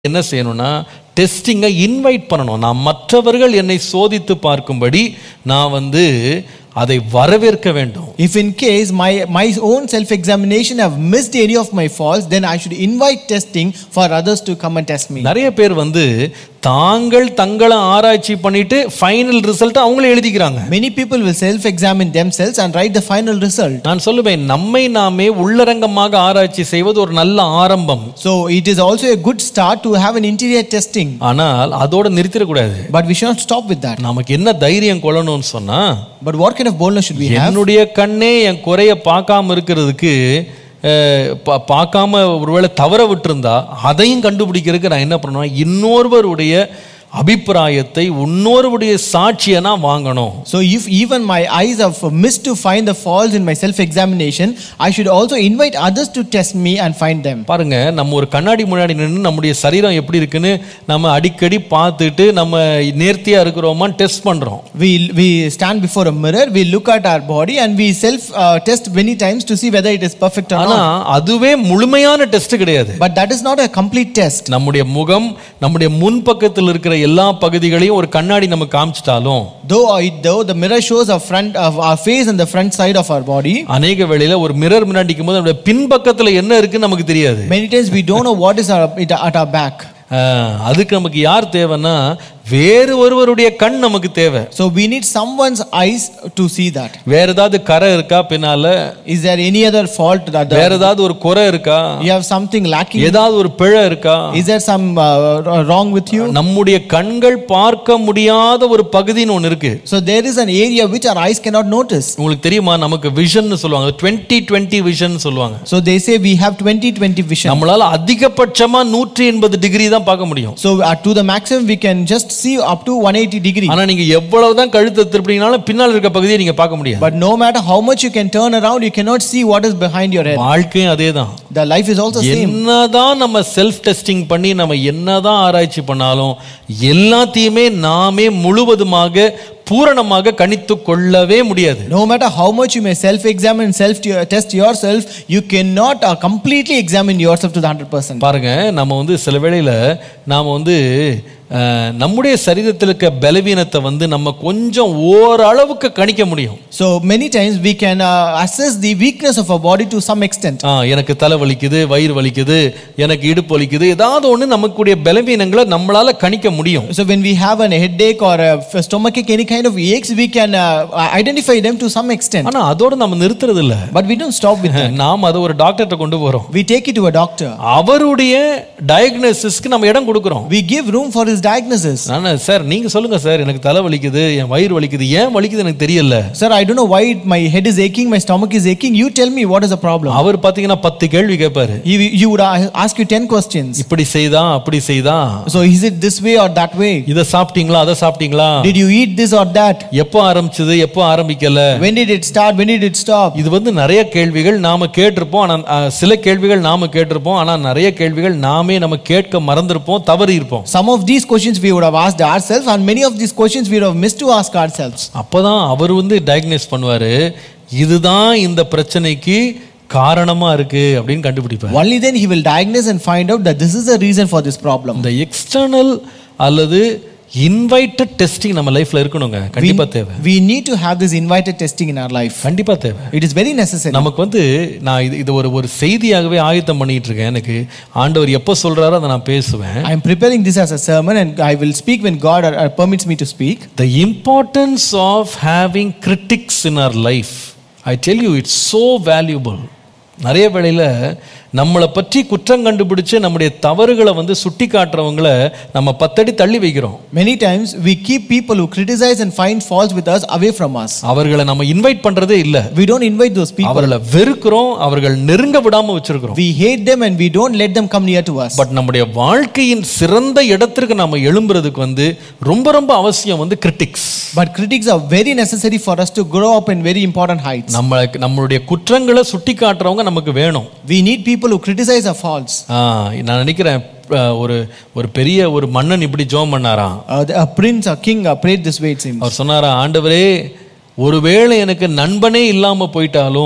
என்ன செய்யணும்னா டெஸ்டிங்கை இன்வைட் பண்ணணும் நான் மற்றவர்கள் என்னை சோதித்து பார்க்கும்படி நான் வந்து அதை வரவேற்க வேண்டும் If in case my, my own self-examination have missed any of my faults, then I should invite testing for others to come and test me. நிறைய பேர் வந்து தாங்கள் தங்களை ஆராய்ச்சி பண்ணிட்டு ஃபைனல் ரிசல்ட் அவங்களே எழுதிக்கிறாங்க Many people will self-examine themselves and write the final result. நான் சொல்லுவேன் நம்மை நாமே உள்ளரங்கமாக ஆராய்ச்சி செய்வது ஒரு நல்ல ஆரம்பம் So it is also a good start to have an interior testing. ஆனால் அதோட நிறுத்திடக்கூடாது But we should not stop with that. நமக்கு என்ன தைரியம் கொள்ளணும்னு சொன்னா But what kind of boldness should we have? என்னுடைய கண்ணே என் குறைய பார்க்காம இருக்கிறதுக்கு அஹ், பா- பார்க்காம ஒருவேளை தவற விட்டிருந்தா அதையும் கண்டுபிடிக்கிறதுக்கு நான் என்ன பண்ணுவேன் இன்னொருவருடைய அபிப்பிராயத்தை இன்னொருவருடைய சாட்சியை நான் வாங்கணும் So if even my eyes have missed to find the faults in my self-examination, I should also invite others to test me and find them. பாருங்க நம்ம ஒரு கண்ணாடி முன்னாடி நின்று நம்முடைய சரீரம் எப்படி இருக்குன்னு நம்ம அடிக்கடி பார்த்துட்டு நம்ம நேர்த்தியா இருக்கிறோமான்னு டெஸ்ட் பண்றோம் We, we stand before a mirror, we look at our body and we self-test many times to see whether it is perfect or ஆனா not. அதுவே முழுமையான டெஸ்ட் கிடையாது But that is not a complete test. நம்முடைய முகம் நம்முடைய முன்பக்கத்தில் இருக்கிற எல்லா பகுதிகளையும் ஒரு கண்ணாடி நம்ம காமிச்சிட்டாலும் Though, it, though the mirror shows our front of our face and the front side of our body, அநேக வேளையில ஒரு மிரர் முன்னாடி நிற்கும் போது நம்முடைய பின்பக்கத்துல என்ன இருக்குன்னு நமக்கு தெரியாது many times we don't know what is our, it, at our back. ஆஹ், அதுக்கு நமக்கு யார் தேவைன்னா வேறு ஒருவருடைய கண் நமக்கு தேவை So we need someone's eyes to see that. வேற ஏதாவது கரை இருக்கா பின்னால Is there any other fault that the, வேற ஏதாவது ஒரு குறை இருக்கா you have something lacking? ஏதாவது ஒரு பிழை இருக்கா Is there some uh, wrong with you? நம்முடைய கண்கள் பார்க்க முடியாத ஒரு பகுதின்னு ஒன்று இருக்கு So there is an area which our eyes cannot notice. உங்களுக்கு தெரியுமா நமக்கு விஷன் சொல்லுவாங்க டுவெண்ட்டி டுவெண்ட்டி விஷன் சொல்லுவாங்க So they say we have 20-20 vision. நம்மளால அதிகபட்சமா நூற்றி எண்பது டிகிரி தான் பார்க்க முடியும் So uh, to the maximum we can just see up to 180 degree. ஆனா நீங்க எவ்வளவுதான் கழுத்தை திருப்பினீங்கனாலும் பின்னால் இருக்க பகுதியை நீங்க பார்க்க முடியாது But no matter how much you can turn around, you cannot see what is behind your head. வாழ்க்கையும் அதேதான் The life is also same. என்னதான் நம்ம செல்ஃப் டெஸ்டிங் பண்ணி நம்ம என்னதான் ஆராய்ச்சி பண்ணாலும் எல்லாத்தையுமே நாமே முழுவதுமாக பூரணமாக கணித்து கொள்ளவே முடியாது No matter how much you may self-examine, self-test yourself, you cannot uh, completely examine yourself to the 100%. பாருங்க நம்ம வந்து சில வேளையில நாம வந்து அஹ், நம்முடைய சரீரத்தில் இருக்க பலவீனத்தை வந்து நம்ம கொஞ்சம் ஓரளவுக்கு கணிக்க முடியும் So many times we can uh, assess the weakness of our body to some extent. ஆ, எனக்கு தலை வலிக்குது வயிறு வலிக்குது எனக்கு இடுப்பு வலிக்குது ஏதாவது ஒன்று நமக்குடைய பலவீனங்களை நம்மளால கணிக்க முடியும் So when we have an headache or a f- stomachache, any kind of aches, we can uh, identify them to some extent. ஆனா அதோட நம்ம நிறுத்துறது இல்ல But we don't stop with that. நாம் அதை ஒரு டாக்டர்கிட்ட கொண்டு போறோம் We take it to a doctor. அவருடைய டயக்னோசிஸ்க்கு நம்ம இடம் கொடுக்குறோம் We give room for his diagnosis. நான் சார் நீங்க சொல்லுங்க சார் எனக்கு தலை வலிக்குது என் வயிறு வலிக்குது ஏன் வலிக்குது எனக்கு தெரியல Sir, I don't know why it- my head is aching, my stomach is aching. You tell me what is the problem. அவர் பாத்தீங்கன்னா பத்து கேள்வி கேட்பாரு He, you would a- ask you 10 questions. இப்படி செய்தான் அப்படி செய்தான் So is it this way or that way? இதை சாப்பிட்டீங்களா அதை சாப்பிட்டீங்களா Did you eat this or that? எப்போ ஆரம்பிச்சது எப்போ ஆரம்பிக்கல When did it start? When did it stop? இது வந்து நிறைய கேள்விகள் நாம கேட்டிருப்போம் ஆனா அஹ், சில கேள்விகள் நாம கேட்டிருப்போம் ஆனா நிறைய கேள்விகள் நாமே நம்ம கேட்க மறந்திருப்போம் தவறி இருப்போம் Some of these questions we would have asked ourselves, and many of these questions we would have missed to ask ourselves. அப்பதான் அவர் வந்து டயக்னைஸ் பண்ணுவாரு இதுதான் இந்த பிரச்சனைக்கு காரணமா இருக்கு அப்படின்னு கண்டுபிடிப்பார் Only then he will diagnose and find out that this is the reason for this problem. இந்த எக்ஸ்டர்னல் அல்லது இன்வைட்டட் டெஸ்டிங் நம்ம லைஃப்ல இருக்கணுங்க கண்டிப்பா தேவை We need to have this invited testing in our life. கண்டிப்பா தேவை It is very necessary. நமக்கு வந்து நான் இது இது ஒரு ஒரு செய்தியாகவே ஆயத்தம் பண்ணிட்டு இருக்கேன் எனக்கு ஆண்டவர் எப்போ சொல்றாரோ அதை நான் பேசுவேன் I am preparing this as a sermon and I will speak when God uh, permits me to speak. the importance of having critics in our life i tell you it's so valuable நிறைய வேளையில நம்மளை பற்றி குற்றம் கண்டுபிடிச்சு நம்முடைய தவறுகளை வந்து சுட்டி காட்டுறவங்கள நம்ம பத்தடி தள்ளி வைக்கிறோம் Many times we keep people who criticize and find faults with us away from us. அவர்களை நம்ம இன்வைட் பண்றதே இல்ல We don't invite those people. அவர்களை வெறுக்கிறோம் அவர்கள் நெருங்க விடாம வச்சிருக்கிறோம் We hate them and we don't let them come near to us. But நம்முடைய வாழ்க்கையின் சிறந்த இடத்திற்கு நாம எழும்புறதுக்கு வந்து ரொம்ப ரொம்ப அவசியம் வந்து critics But critics are very necessary for us to grow up in very important heights. நம்ம நம்மளுடைய குற்றங்களை சுட்டி காட்டுறவங்க நமக்கு வேணும் We need people who criticize our faults. ஆ, நான் நினைக்கிறேன் அஹ், ஒரு ஒரு பெரிய ஒரு மன்னன் இப்படி ஜோம் பண்ணாராம் Uh, the- a prince, a king uh, prayed this way, it seems. அவர் சொன்னாரா ஆண்டவரே ஒருவேளை எனக்கு நண்பனே இல்லாம போயிட்டாலும்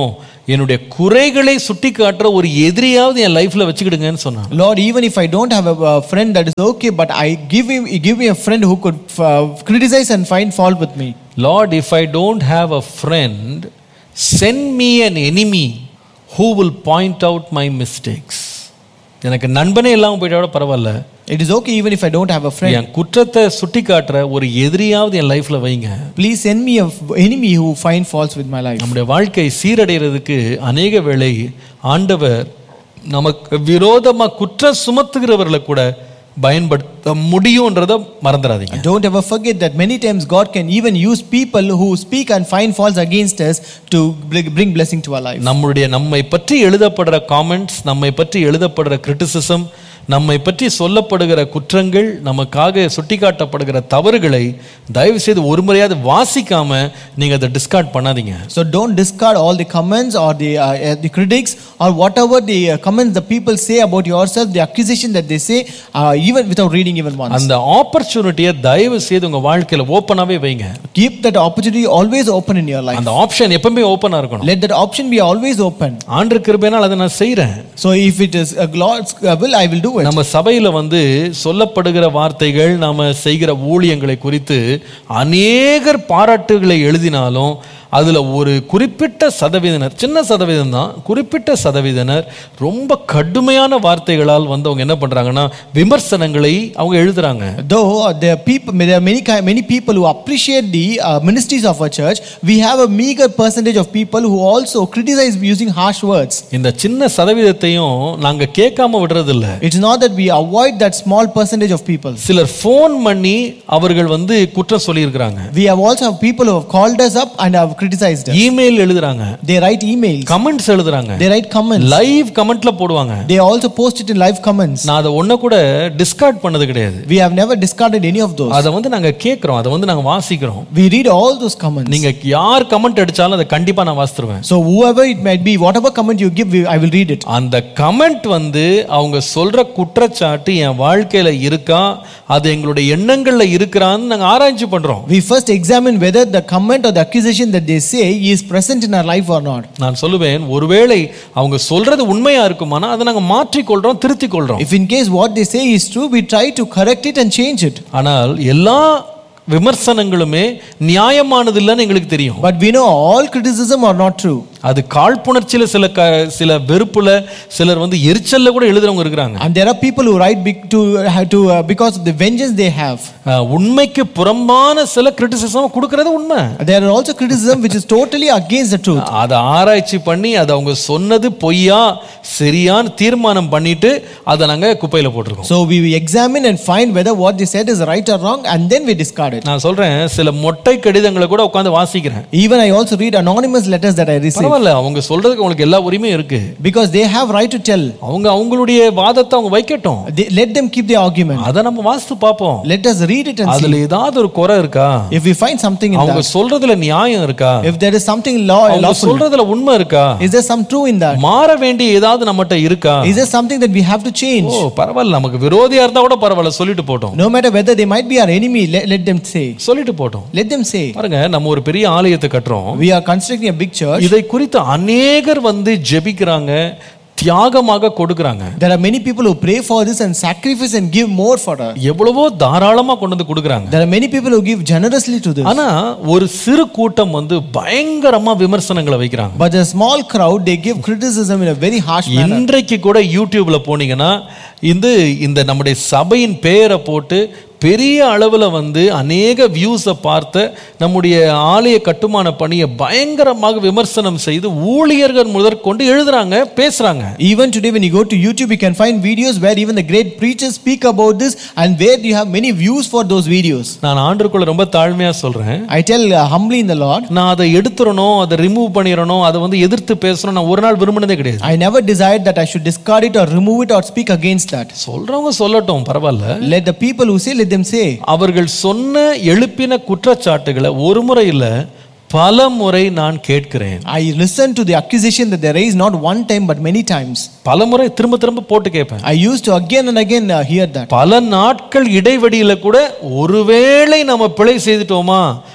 என்னுடைய குறைகளை சுட்டி காட்டுற ஒரு எதிரியாவது என் லைஃப்ல வச்சுக்கிடுங்கன்னு சொன்னான் Lord, even if I don't have a, uh friend, that is okay, but I give him, give me a friend who could uh, criticize and find fault with me. Lord if I don't have a friend send me an enemy who will point out my mistakes எனக்கு நண்பனே இல்லாமல் போயிட்டா கூட பரவாயில்ல It is okay even if I don't have a friend. என் குற்றத்தை சுட்டி காட்டுற ஒரு எதிரியாவது என் லைஃப்ல வைங்க Please send me a f- enemy who find faults with my life. நம்முடைய வாழ்க்கை சீரடைகிறதுக்கு அநேக வேளை ஆண்டவர் நமக்கு விரோதமா குற்றம் சுமத்துகிறவர்களை கூட பயன்படுத்த முடியும்ன்றத மறந்துடாதீங்க Don't ever forget that many times God can even use people who speak and find faults against us to bring bring blessing to our life. நம்முடைய நம்மை பற்றி எழுதப்படுற காமெண்ட்ஸ் நம்மை பற்றி எழுதப்படுற கிரிட்டிசிசம் நம்மை பற்றி சொல்லப்படுகிற குற்றங்கள் நமக்காக சுட்டிக்காட்டப்படுகிற தவறுகளை தயவு செய்து ஒரு முறையாவது வாசிக்காம நீங்க அதை டிஸ்கார்ட் பண்ணாதீங்க So don't discard all the comments or the uh, uh, the critics or whatever the uh, comments the people say about yourself, the accusation that they say, uh, even without reading even once. அந்த ஆப்பர்ச்சுனிட்டியை தயவு செய்து உங்க வாழ்க்கையில ஓப்பனாவே வைங்க Keep that opportunity always open in your life. அந்த option எப்பவுமே ஓப்பனா இருக்கணும் Let that option be always open. ஆண்டு கிருபையினால் அதை நான் செய்றேன் So if it is a God's uh, will, I will do it. நம்ம சபையில வந்து சொல்லப்படுகிற வார்த்தைகள் நாம செய்கிற ஊழியங்களை குறித்து அநேகர் பாராட்டுகளை எழுதினாலும் அதுல ஒரு குறிப்பிட்ட சதவீதனர் சின்ன சதவீதம் தான் குறிப்பிட்ட சதவீதனர் ரொம்ப கடுமையான வார்த்தைகளால் வந்தவங்க என்ன பண்றாங்கன்னா விமர்சனங்களை அவங்க எழுதுறாங்க Though uh, there are people, there are many ki- many people who appreciate the uh, ministries of our church, we have a meager percentage of people who also criticize using harsh words. இந்த சின்ன சதவீதத்தையும் நாங்க கேட்காம விடுறதில்ல It's not that we avoid that small percentage of people. சிலர் phone பண்ணி அவர்கள் வந்து குற்றம் சொல்லியிருக்கிறாங்க We have also have people who have called us up and have criticized us. Email எழுதுறாங்க They write emails, கமெண்ட்ஸ் எழுதுறாங்க they write comments, லைவ் கமெண்ட்ல போடுவாங்க they also post it in live comments. நான் அதை ஒன்ன கூட டிஸ்கார்ட் பண்ணது கிடையாது We have never discarded any of those. அதை வந்து நாங்க கேட்கிறோம் அதை வந்து நாங்க வாசிக்கிறோம் We read all those comments. நீங்க யார் கமெண்ட் அடிச்சாலும் அதை கண்டிப்பா நான் வாசித்துருவேன் So whoever it might be, whatever comment you give, we- I will read it. அந்த கமெண்ட் வந்து அவங்க சொல்ற குற்றச்சாட்டு என் வாழ்க்கையில இருக்கா அது எங்களுடைய எண்ணங்கள்ல இருக்கிறான்னு நாங்க ஆராய்ச்சி பண்றோம் We first examine whether the comment or the accusation that they say is present in our life or not. நான் சொல்லுவேன் ஒருவேளை அவங்க சொல்றது உண்மையா இருக்குமானா அதை நாங்க மாற்றிக்கொள்றோம் திருத்திக் கொள்றோம் If in case what they say is true, we try to correct it and change it. ஆனால் எல்லா விமர்சனங்களுமே நியாயமானது இல்லைன்னு எங்களுக்கு தெரியும் But we know all criticism are not true. அது காழ்ப்புணர்ச்சியில சில க சில வெறுப்புல சிலர் வந்து எரிச்சல்ல கூட எழுதுறவங்க இருக்கிறாங்க And there are people who write big to, to uh, because of the vengeance they have. அஹ், உண்மைக்கு புறம்பான சில கிரிட்டிசிசம் கொடுக்கறது உண்மை There are also criticism which is totally against the truth. அதை ஆராய்ச்சி பண்ணி அதை அவங்க சொன்னது பொய்யா சரியான்னு தீர்மானம் பண்ணிட்டு அதை நாங்க குப்பையில போட்டிருக்கோம் So we examine and find whether what they said is right or wrong, and then we discard it. நான் சொல்றேன் சில மொட்டை கடிதங்களை கூட உட்காந்து வாசிக்கிறேன் Even I also read anonymous letters that I receive பரவாயில்ல அவங்க சொல்றதுக்கு அவங்களுக்கு எல்லா உரிமையும் இருக்கு because they have right to tell. அவங்க அவங்களுடைய வாதத்தை அவங்க வைக்கட்டும் They, let them keep their argument. அதை நம்ம வாசித்து பார்ப்போம் Let us read it and see. அதுல ஏதாவது ஒரு குறை இருக்கா If we find something in அவங்க that, சொல்றதுல நியாயம் இருக்கா if there is something law, அவங்க lawful, சொல்றதுல உண்மை இருக்கா is there some true in that? மாற வேண்டிய ஏதாவது நம்மகிட்ட இருக்கா Is there something that we have to change? ஓ பரவாயில்ல நமக்கு விரோதியா இருந்தா கூட பரவாயில்ல சொல்லிட்டு போட்டோம் No matter whether they might be our enemy, let, let them say. சொல்லிட்டு போட்டோம் Let them say. பாருங்க நம்ம ஒரு பெரிய ஆலயத்தை கட்டுறோம் We are constructing a big church. இதை குறித்து அநேகர் வந்து ஜெபிக்கிறாங்க தியாகமாக கொடுக்கறாங்க There are many people who pray for this and sacrifice and give more for us. எவ்வளவோ தாராளமா கொண்டு வந்து கொடுக்கறாங்க There are many people who give generously to this. ஆனா ஒரு சிறு கூட்டம் வந்து பயங்கரமா விமர்சனங்களை வைக்கிறாங்க But a small crowd, they give criticism in a very harsh manner. இன்றைக்கு கூட யூடியூப்ல போனீங்கன்னா இந்த இந்த நம்முடைய சபையின் பெயரை போட்டு பெரிய அளவில் வந்து அநேக வியூஸை பார்த்த நம்முடைய ஆலய கட்டுமான பணியை பயங்கரமாக விமர்சனம் செய்து ஊழியர்கள் முதற்கொண்டு எழுதுறாங்க பேசுறாங்க Even today, when you go to YouTube, you can find videos where even the great preachers speak about this and where you have many views for those videos. நான் ஆண்டுக்குள்ள ரொம்ப தாழ்மையா சொல்றேன் I tell uh, humbly in the Lord, நான் அதை எடுத்துறணும் அதை remove பண்ணிடணும் அதை வந்து எதிர்த்து பேசணும் நான் ஒரு நாள் விரும்பினதே கிடையாது I never desired that I should discard it or remove it or speak against that. சொல்றவங்க சொல்லட்டும் பரவாயில்ல Let the people who say, let them say. அவர்கள் சொன்ன எழுப்பின குற்றச்சாட்டுகளை ஒரு முறை இல்ல பல முறை நான் கேட்கிறேன் I listen to the accusation that they raise not one time but many times. பல முறை திரும்ப திரும்ப போட்டு கேட்பேன் I used to again and again uh, hear that. பல நாட்கள் இடைவெளியில கூட ஒருவேளை நம்ம பிழை செய்துட்டோமா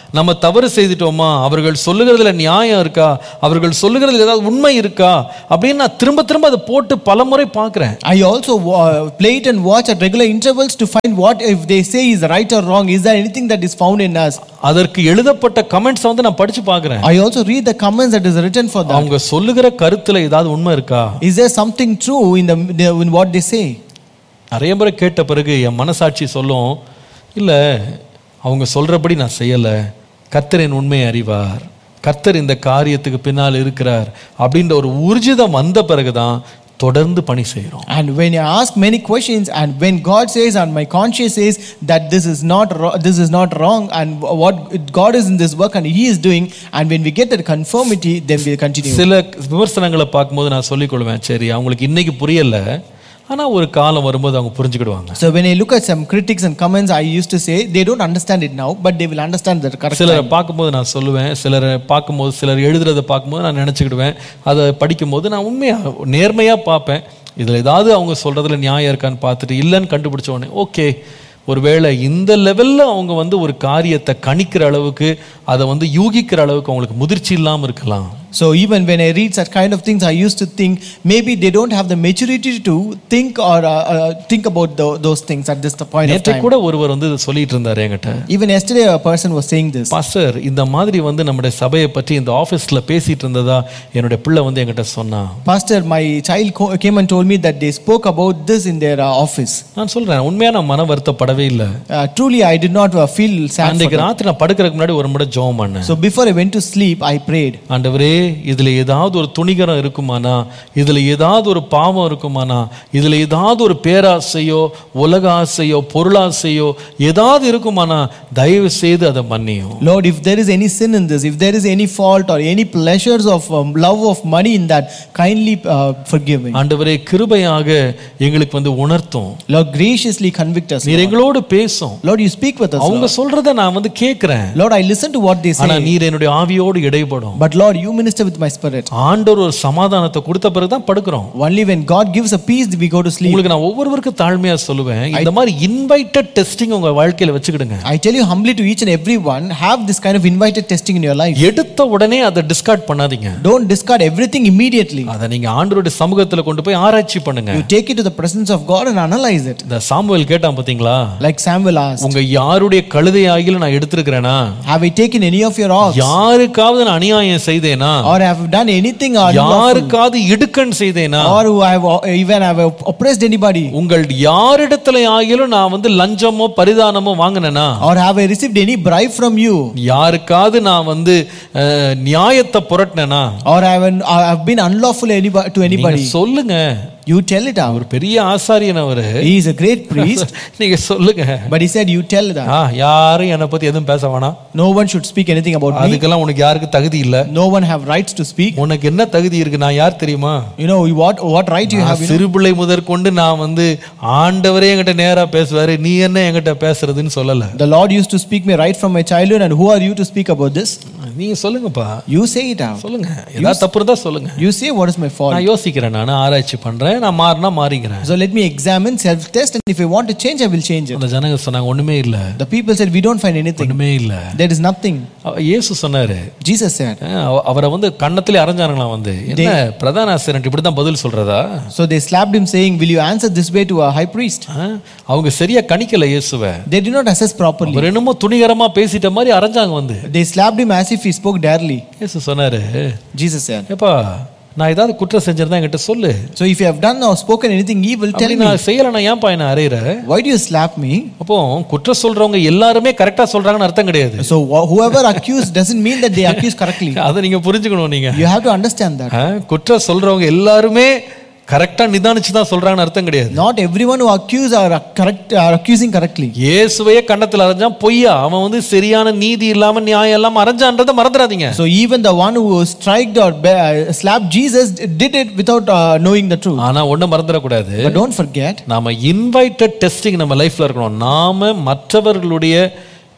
நம்ம தவறு செய்துட்டோமா அவர்கள் சொல்லுகிறதுல நியாயம் இருக்கா அவர்கள் சொல்லுகிறதுல ஏதாவது உண்மை இருக்கா அப்படின்னு நான் திரும்ப திரும்ப அதை போட்டு பலமுறை பார்க்கிறேன் I also wa- play it and watch at regular intervals to find what if they say is right or wrong. Is there anything that is found in us? அதற்கு எழுதப்பட்ட கமெண்ட்ஸ் வந்து நான் படிச்சு பார்க்கிறேன் I also read the comments that is written for that. அவங்க சொல்லுகிற கருத்துல ஏதாவது உண்மை இருக்கா Is there something true in the in what they say? நிறைய முறை கேட்ட பிறகு என் மனசாட்சி சொல்லும் இல்லை அவங்க சொல்றபடி நான் செய்யலை கர்த்தர் என் உண்மையை அறிவார் கர்த்தர் இந்த காரியத்துக்கு பின்னால் இருக்கிறார் அப்படின்ற ஒரு ஊர்ஜிதம் வந்த பிறகுதான் தொடர்ந்து பணி செய்கிறோம் And when you ask many questions, and when God says, and my conscience says that this is not wro- this is not wrong, and what God is in this work and He is doing, and when we get that conformity, then we continue. சில விமர்சனங்களை பார்க்கும்போது நான் சொல்லிக் கொள்வேன் சரி அவங்களுக்கு இன்னைக்கு புரியல ஆனா ஒரு காலம் வரும்போது அவங்க புரிஞ்சுக்கிடுவாங்க So when I look at some critics and comments, I used to say they don't understand it now, but they will understand that correct. சிலரை பார்க்கும்போது நான் சொல்லுவேன் சிலரை பார்க்கும்போது சிலர் எழுதுறதை பார்க்கும்போது நான் நினச்சிக்கிடுவேன் அதை படிக்கும்போது நான் உண்மையாக நேர்மையாக பார்ப்பேன் இதில் ஏதாவது அவங்க சொல்கிறதுல நியாயம் இருக்கான்னு பார்த்துட்டு இல்லைன்னு கண்டுபிடிச்ச உடனே ஓகே ஒருவேளை இந்த லெவலில் அவங்க வந்து ஒரு காரியத்தை கணிக்கிற அளவுக்கு அதை வந்து யூகிக்கிற அளவுக்கு அவங்களுக்கு முதிர்ச்சி இல்லாமல் இருக்கலாம் So even when I read such kind of things, I used to think maybe they don't have the maturity to think or uh, uh, think about tho- those things at this point of நேற்று time. கூட ஒருவர் வந்து இதை சொல்லிட்டு இருந்தார் என்கிட்ட Even yesterday, a person was saying this. Pastor இந்த மாதிரி வந்து நம்முடைய சபையை பற்றி இந்த ஆஃபீஸில் பேசிட்டு இருந்ததா என்னுடைய பிள்ளை வந்து என்கிட்ட சொன்னான் Pastor, my child co- came and told me that they spoke about this in their uh, office. நான் சொல்கிறேன் உண்மையாக நான் மன வருத்தப்படவே இல்லை Uh, truly, I did not uh, feel sad. For அன்றைக்கு them. ராத்திரி நான் படுக்கிறதுக்கு முன்னாடி ஒரு முறை ஜெபம் பண்ணேன் So before I went to sleep, I prayed. ஆண்டவரே இதுல ஏதாவது ஒரு துணிகரம் இருக்குமானா இதுல ஏதாவது ஒரு பாவம் இருக்குமானா இதுல ஏதாவது ஒரு பேராசையோ உலக ஆசையோ பொருளாசையோ ஏதாவது இருக்குமானா தயவு செய்து அதை மன்னியும் Lord, if there is any sin in this, if there is any fault or any pleasures of um, love of money in that, kindly uh, forgive me. ஆண்டவரே கிருபையாக எங்களுக்கு வந்து உணர்த்தும் Lord, graciously convict us. நீர் எங்களோடு பேசும் Lord, you speak with us. அவங்க சொல்றத நான் வந்து கேட்கிறேன் Lord, I listen to what they ஆனா say. நீர் என்னுடைய ஆவியோடு இடைப்படும் But Lord, you minister with my spirit. ஆண்டவர் ஒரு சமாதானத்தை கொடுத்த பிறகுதான் படுக்கிறோம் Only when God gives a peace, we go to sleep. உங்களுக்கு நான் ஒவ்வொருவருக்கும் தாழ்மையா சொல்லுவேன் இந்த மாதிரி இன்வைட்டட் டெஸ்டிங் உங்க வாழ்க்கையில வச்சுக்கிடுங்க I tell you humbly to each and every one, have this kind of invited testing in your life. எடுத்த உடனே அதை டிஸ்கார்ட் பண்ணாதீங்க Don't discard everything immediately. அதை நீங்க ஆண்டவருடைய சமூகத்துல கொண்டு போய் ஆராய்ச்சி பண்ணுங்க You take it to the presence of God and analyze it. இந்த சாமுவேல் கேட்டான் பாத்தீங்களா Like Samuel asked, உங்க யாருடைய கழுதை ஆகிலும் நான் எடுத்திருக்கிறேனா Have I taken any of your ox? யாருக்காவது நான் அநியாயம் செய்தேனா Or have done anything or, யாருக்காவது இடுக்கண் செய்தேனா or who have even have oppressed anybody? உங்கள் யாரிடத்துல ஆகிலும் நான் வந்து லஞ்சமோ பரிதானமோ வாங்கினேனா Or have I received any bribe from you? யாருக்காவது நான் வந்து அஹ், நியாயத்தை புரட்டினேனா Or have I have been unlawful anybody, to நீங்க anybody? சொல்லுங்க You tell it out. ஒரு பெரிய ஆசாரியன் அவரு He is a great priest, நீங்க சொல்லுங்க but he said, You tell that. ஆ, யாரும் என்னை பத்தி எதுவும் பேச வேணாம் No one should speak anything about me. அதுக்கெல்லாம் உனக்கு யாருக்கு தகுதி இல்ல No one have rights to speak. உனக்கு என்ன தகுதி இருக்கு நான் யார் தெரியுமா You know what what right you have? நான் சிறுபிள்ளை முதற்கொண்டு நான் வந்து ஆண்டவரே என்கிட்ட நேரா பேசுவாரு நீ என்ன என்கிட்ட பேசுறதுன்னு சொல்லல The Lord used to speak me right from my childhood, and who are you to speak about this? நீங்க சொல்லுங்கப்பா You say it out. சொல்லுங்க ஏதாவது தப்பு இருந்தா சொல்லுங்க You say what is my fault. நான் யோசிக்கிறேன் நான் ஆராய்ச்சி பண்றேன் நான் மாறினா மாறிக்கிறேன் So let me examine, self-test, and if I want to change, I will change it. அந்த ஜனங்க சொன்னாங்க ஒண்ணுமே இல்ல The people said, We don't find anything. ஒண்ணுமே இல்ல There is nothing. அவ- இயேசு சொன்னாரு Jesus said. அஹ் அவ- அவரை வந்து கன்னத்திலே அரைஞ்சானுங்களாம் வந்து என்ன பிரதான ஆசிரியர் இப்படி தான் பதில் சொல்றதா So they slapped him, saying, Will you answer this way to a high priest? அஹ் அவங்க சரியா கணிக்கல இயேசுவை They did not assess properly. அவர் என்னமோ துணிகரமா பேசிட்ட மாதிரி அரைஞ்சாங்க வந்து They slapped him as if he spoke daringly. இயேசு சொன்னாரு Jesus said. ஏப்பா நான் ஏதாவது குற்றம் செஞ்சிருந்தா என்கிட்ட சொல்லு So if you have done or spoken anything evil, tell அப்படி me. நான் செய்யலைன்னா ஏன்பா என்ன அறையிற Why do you slap me? அப்போ குற்றம் சொல்றவங்க எல்லாருமே கரெக்டா சொல்றாங்கன்னு அர்த்தம் கிடையாது So wh- whoever accused doesn't mean that they accuse correctly. அதை நீங்க புரிஞ்சுக்கணும் நீங்க You have to understand that. அஹ், குற்றம் சொல்றவங்க எல்லாருமே கரெக்டா நிதானிச்சு தான் சொல்றாங்கன்னு அர்த்தம் கிடையாது Not everyone who accuse are correct are accusing correctly. இயேசுவையே கன்னத்துல அரைஞ்சான் பொய்யா அவன் வந்து சரியான நீதி இல்லாம நியாயம் இல்லாம அரைஞ்சான்றதை மறந்துடாதீங்க So even the one who striked or ba- uh, slapped Jesus did it without uh, knowing the truth. ஆனா ஒண்ணும் மறந்துடக்கூடாது But don't forget, நாம இன்வைட்டட் டெஸ்டிங் நம்ம லைஃப்ல இருக்கணும் நாம மற்றவர்களுடைய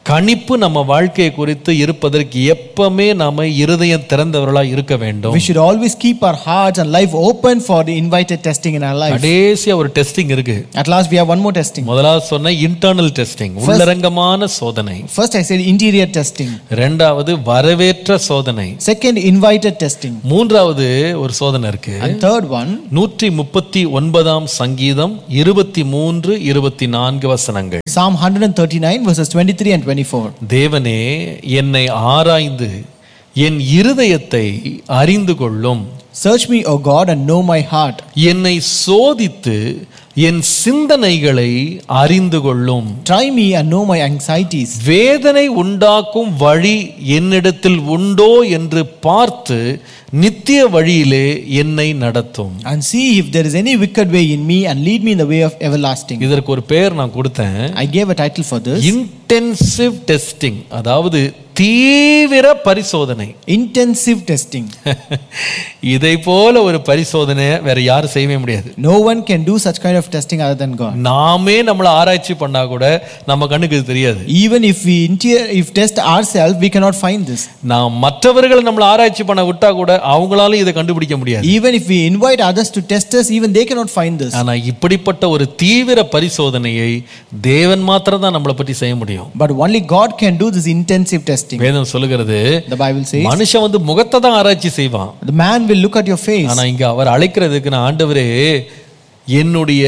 கணிப்பு நம்ம வாழ்க்கையை குறித்து இருப்பதற்கு எப்பவுமே நாம இருதயம் திறந்தவர்களா இருக்க வேண்டும் We should always keep our hearts and life open for the invited testing in our life. கடைசியா ஒரு டெஸ்டிங் இருக்கு At last, we have one more testing. முதலாவது சொன்ன இன்டர்னல் டெஸ்டிங் உள்ளரங்கமான சோதனை First, I said interior testing. ரெண்டாவது வரவேற்ற சோதனை Second, invited testing. மூன்றாவது ஒரு சோதனை இருக்கு And third one, நூற்றி முப்பத்தி ஒன்பதாம் சங்கீதம் இருபத்தி மூன்று இருபத்தி நான்கு வசனங்கள் Psalm 139, verses 23 and 24. தேவனே என்னை ஆராய்ந்து என் இருதயத்தை அறிந்து கொள்ளும் Search me, O God, and know my heart. என்னை சோதித்து என் சிந்தனைகளை அறிந்து கொள்ளும் Try me and know my anxieties. வேதனை உண்டாக்கும் வழி என்னிடத்தில் உண்டோ என்று பார்த்து நித்திய வழியிலே என்னை நடத்தும் And see if there is any wicked way in me, and lead me in the way of everlasting. இதற்கு ஒரு பெயர் நான் கொடுத்தேன் I gave a title for this intensive testing அதாவது தீவிர பரிசோதனை intensive testing. இதை போல ஒரு பரிசோதனை வேற யாரும் செய்யவே முடியாது No one can do such kind of testing other than God. நாமே நம்மளை ஆராய்ச்சி பண்ணா கூட நம்ம கண்ணுக்கு இது தெரியாது Even if we inter- if test ourselves, we cannot find this. நான் மற்றவர்களை நம்மளை ஆராய்ச்சி பண்ண விட்டா கூட அவங்களாலும் இதை கண்டுபிடிக்க முடியாது Even if we invite others to test us, even they cannot find this. ஆனா இப்படிப்பட்ட ஒரு தீவிர பரிசோதனையை தேவன் மாத்திரம் தான் நம்மளை பற்றி செய்ய முடியும் But only God can do this intensive testing. வேதம் சொல்லுகிறது The Bible says, மனுஷன் வந்து முகத்தை தான் ஆராய்ச்சி செய்வான் the man will look at your face. ஆனா இங்க அவர் அழைக்கிறதுக்கு நான் ஆண்டவரே என்னுடைய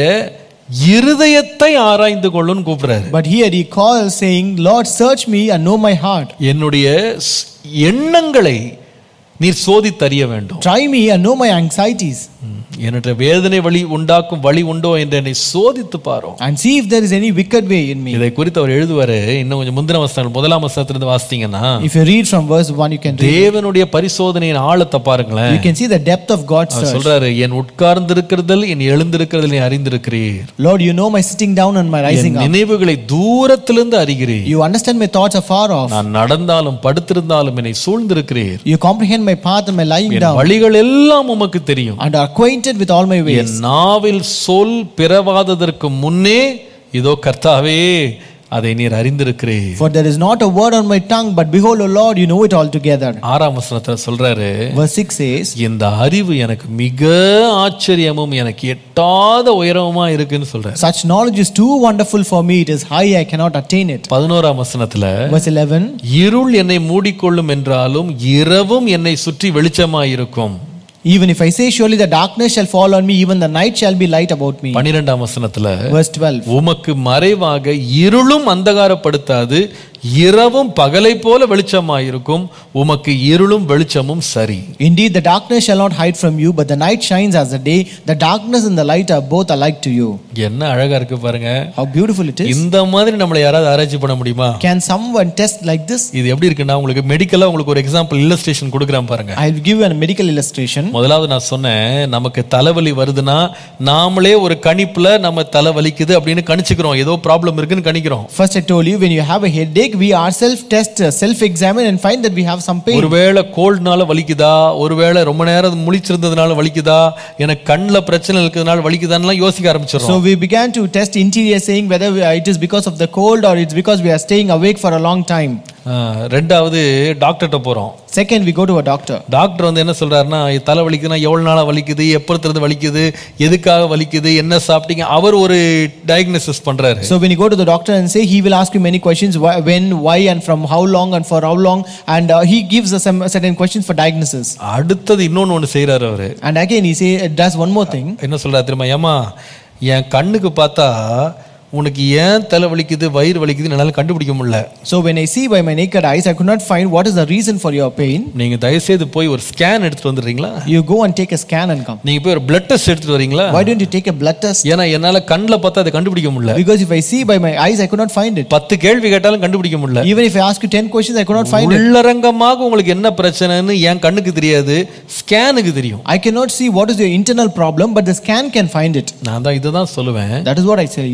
இருதயத்தை ஆராய்ந்து கொள்ளுன்னு கூப்பிடுறாரு But here he calls saying, Lord, search me and know my heart. என்னுடைய ஸ்- எண்ணங்களை நீர் சோதித்தறிய வேண்டும் Try me and know my anxieties. ம். என்கிட்ட வேதனை வழி உண்டாக்கும் வழி உண்டோ என்று என்னை சோதித்து பாரும் And see if there is any wicked way in me. இதை குறித்து அவர் எழுதுவாரு இன்னும் கொஞ்சம் முந்தின வசனங்கள் முதலாம் வசனத்திலிருந்து வாசித்தீங்கன்னா If you read from verse 1, you can read. தேவனுடைய பரிசோதனையின் ஆழத்தை பாருங்களேன் You can see the depth of God's our search. சொல்றாரு என் உட்கார்ந்திருக்கிறதில் என் எழுந்திருக்கிறதில் நீ அறிந்திருக்கிறீர் Lord, you know my sitting down and my rising N up. நினைவுகளை தூரத்திலிருந்து அறிகிறீர் You understand my thoughts afar off. நான் நடந்தாலும் படுத்திருந்தாலும் என்னை சூழ்ந்திருக்கிறீர் You comprehend my path and my lying N down. வழிகள் எல்லாம் உமக்கு தெரியும் And are acquainted with all my ways. என் நாவில் சொல் பிறவாததற்கு முன்னே இதோ கர்த்தாவே அதை நீர் அறிந்திருக்கிறீர் For there is not a word on my tongue, but behold, O Lord, you know it altogether. ஆறாம் வசனத்துல சொல்றாரு Verse 6 says, இந்த அறிவு எனக்கு மிக ஆச்சரியமும் எனக்கு எட்டாத உயரமுமா இருக்குன்னு சொல்றாரு Such knowledge is too wonderful for me, it is high, I cannot attain it. பதினோராம் வசனத்துல Verse 11, இருள் என்னை மூடிக்கொள்ளும் என்றாலும் இரவும் என்னை சுற்றி வெளிச்சமாயிருக்கும் Even if I say, Surely the darkness shall fall on me, even the night shall be light about me. பன்னிரெண்டாம் வசனத்துல Verse 12, உமக்கு மறைவாக இருளும் அந்தகாரப்படுத்தாது இரவும் பகலை போல வெளிச்சமாயிருக்கும் உமக்கு இருளும் வெளிச்சமும் சரி Indeed, the darkness shall not hide from you, but the night shines as the day. The darkness and the light are both alike to you. என்ன அழகா இருக்கு பாருங்க How beautiful it is. இந்த மாதிரி நம்மளை யாராவது ஆராய்ச்சி பண்ண முடியுமா Can someone test like this? இது எப்படி இருக்குன்னா உங்களுக்கு மெடிக்கலா உங்களுக்கு ஒரு எக்ஸாம்பிள் இல்லஸ்ட்ரேஷன் கொடுக்குறேன் பாருங்க I'll give you a medical illustration. முதலாவது நான் சொன்னேன் நமக்கு தலைவலி வருதுன்னா நாமளே ஒரு கணிப்புல நம்ம தலை வலிக்குது அப்படின்னு கணிச்சுக்கிறோம் ஏதோ ப்ராப்ளம் இருக்குன்னு கணிக்கிறோம் First, I told you when you have a headache, we ourselves test, uh, self-examine, and find that we have some pain. ஒருவேளை கோல்டுனால வலிக்குதா ஒருவேளை ரொம்ப நேரம் முழிச்சிருந்ததுனால வலிக்குதா எனக்கு கண்ணில் பிரச்சனை இருக்கிறதுனால வலிக்குதான்லாம் யோசிக்க ஆரம்பிச்சிடும் So we began to test interior, saying whether we- it is because of the cold or it's because we are staying awake for a long time. ரெண்டாவது டாக்டர்கிட்ட போறோம் Second, we go to a doctor. Doctor வந்து என்ன சொல்றாருன்னா தலை வலிக்குதுன்னா எவ்வளவு நாளா வலிக்குது எப்பத்திலிருந்து வலிக்குது எதுக்காக வலிக்குது என்ன சாப்பிட்டீங்க அவர் ஒரு டயக்னோசிஸ் பண்றாரு So when you go to the doctor and say, he will ask you many questions: why, when, why, and from how long, and for how long, and uh, he gives us some certain questions for diagnosis. அடுத்தது இன்னொன்னு ஒன்று செய்றாரு அவரு And again, he say does one more thing. என்ன சொல்றாரு தெரியுமா ஏமா என் கண்ணுக்கு பார்த்தா உனக்கு ஏன் தலை வலிக்குது வயிறு வலிக்குதுன்னு என்னால கண்டுபிடிக்க முடியல So when I see by my naked eyes, I could not find what is the reason for your pain. நீங்க தயவுசெய்து போய் ஒரு ஸ்கேன் எடுத்துட்டு வந்துடுறீங்களா You go and take a scan and come. நீங்க போய் ஒரு பிளட் டெஸ்ட் எடுத்துட்டு வரீங்களா Why don't you take a blood test? ஏன்னா என்னால கண்ணில் பார்த்தா அதை கண்டுபிடிக்க முடியல Because if I see by my eyes, I could not find it. பத்து கேள்வி கேட்டாலும் கண்டுபிடிக்க முடியல Even if I ask you 10 questions, I could not find it. உள்ளரங்கமாக உங்களுக்கு என்ன பிரச்சனைன்னு என் கண்ணுக்கு தெரியாது ஸ்கேனுக்கு தெரியும் I cannot see what is your internal problem, but the scan can find it. நான் தான் இதுதான் சொல்லுவேன் That is what I tell you. நிறைய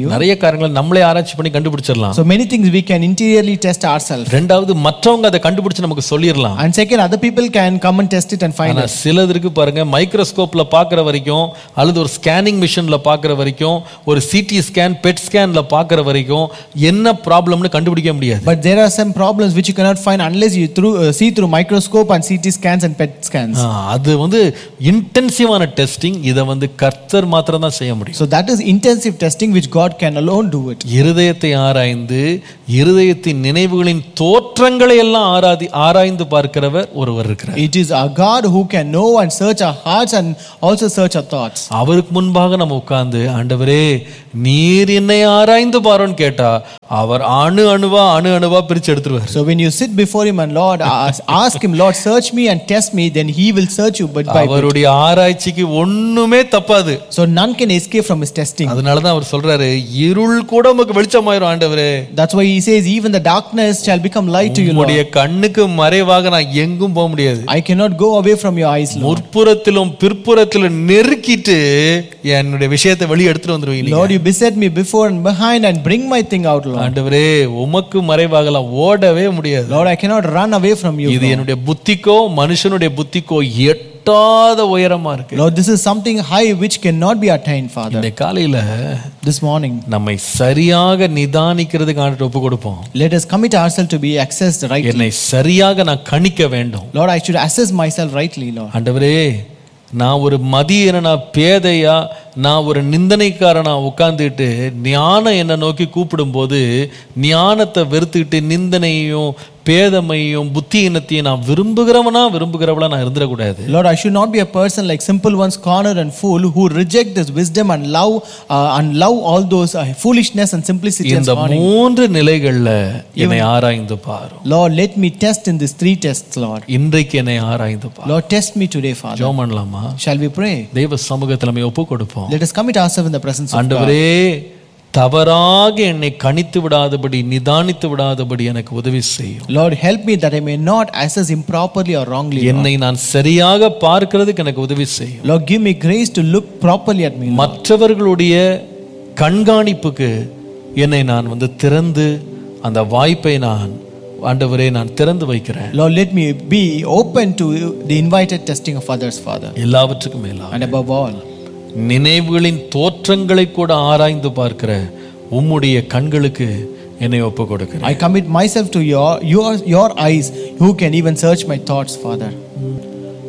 காரியங்களை நம்மளே ஆராய்ச்சி பண்ணி கண்டுபிடிச்சிடலாம் So many things we can interiorly test ourselves. ரெண்டாவது மற்றவங்க அதை கண்டுபிடிச்சு நமக்கு சொல்லிடலாம் And second, other people can come and test it and find ஆனா it. சிலதற்கு பாருங்க மைக்ரோஸ்கோப்ல பார்க்குற வரைக்கும் அல்லது ஒரு ஸ்கேனிங் மிஷின்ல பார்க்குற வரைக்கும் ஒரு சிடி ஸ்கேன் பெட் ஸ்கேன்ல பார்க்குற வரைக்கும் என்ன ப்ராப்ளம்னு கண்டுபிடிக்க முடியாது But there are some problems which you cannot find unless you through, uh, see through microscope and CT scans and PET scans. ஆ, அது வந்து இன்டென்சிவான டெஸ்டிங் இதை வந்து கர்த்தர் மாத்திரம் தான் செய்ய முடியும் So that is intensive testing which God can alone do it. இருதயத்தை ஆராய்ந்து இருதயத்தின் நினைவுகளின் தோற்றங்களை எல்லாம் ஆராதி ஆராய்ந்து பார்க்கிறவர் ஒருவர் இருக்கிறார் It is our God who can know and search our hearts and also search our thoughts. அவருக்கு முன்பாக நம்ம உட்கார்ந்து ஆண்டவரே நீர் என்னை ஆராய்ந்து பாருன்னு கேட்டா அவர் அணு அணுவா அணு அணுவா பிரிச்சு எடுத்துருவார் So when you sit before Him and Lord, ask, ask Him, Lord, search me and test me, then He will search you bit by bit. அவருடைய ஆராய்ச்சிக்கு ஒண்ணுமே தப்பாது So none can escape from His testing. அதனாலதான் அவர் சொல்றாரு இருள் கூட உமக்கு வெளிச்சமாயிரும் ஆண்டவரே That's why He says, even the darkness shall become light to you, Lord. உம்முடைய கண்ணுக்கு மறைவாக நான் எங்கும் போக முடியாது I cannot go away from your eyes, Lord. முற்புறத்திலும் பிற்புறத்திலும் நெருக்கிட்டு என்னுடைய விஷயத்தை வெளியே எடுத்துட்டு வந்துருவீங்க நீங்க. Lord, you beset me before and behind and bring my thing out, Lord. ஆண்டவரே உமக்கு மறைவாகலாம் ஓடவே முடியாது Lord, I cannot run away from you. இது Lord. என்னுடைய புத்திக்கோ மனுஷனுடைய புத்திக்கோ எட்டாத உயரமா இருக்கு Lord, this is something high which cannot be attained, Father. இந்த காலையில This morning, நம்மை சரியாக நிதானிக்கிறதுக்கு ஆண்டு ஒப்பு கொடுப்போம் let us commit ourselves to be accessed rightly. என்னை சரியாக நான் கணிக்க வேண்டும் Lord, I should assess myself rightly, Lord. ஆண்டவரே நான் ஒரு மதியனா பேதையா நான் ஒரு நிந்தனைக்காரனா உட்கார்ந்துட்டு ஞானம் என்னை நோக்கி கூப்பிடும்போது ஞானத்தை வெறுத்துக்கிட்டு நிந்தனையும் பேதமையும் புத்தியினத்தையும் நான் விரும்புகிறவனா விரும்புகிறவளா நான் இருந்துடக்கூடாது Lord, I should not be a person like simple ones, corner and fool, who reject this wisdom and love uh, and love all those uh, foolishness and simplicity and இந்த scorning. மூன்று நிலைகள்ல என்னை ஆராய்ந்து பாரும் Lord, let me test in these three tests, Lord. இன்றைக்கு என்னை ஆராய்ந்து பாரும் Lord, test me today, Father. ஜோம் பண்ணலாமா Shall we pray? தெய்வ சமூகத்தில் நம்ம ஒப்பு கொடுப்போம் Let us commit ourselves in the presence of God. ஆண்டவரே தவறாக என்னை கணித்து விடாதபடி நிதானித்து விடாதபடி எனக்கு உதவி செய்யும் Lord, help me that I may not assess improperly or wrongly. Lord. என்னை நான் சரியாக பார்க்கிறதுக்கு எனக்கு உதவி செய்யும் Lord, give me grace to look properly at me. Lord. மற்றவர்களுடைய கண்காணிப்புக்கு என்னை நான் வந்து திறந்து அந்த வாய்ப்பை நான் ஆண்டவரே நான் திறந்து வைக்கிறேன் Lord, let me be open to the invited testing of others, Father. எல்லாவற்றுக்கும் மேலா And above all, நினைவுகளின் தோற்றங்களை கூட ஆராய்ந்து பார்க்கிற உம்முடைய கண்களுக்கு என்னை ஒப்பு கொடுக்கிறேன் I commit myself to your, your, your eyes who can even search my thoughts, Father.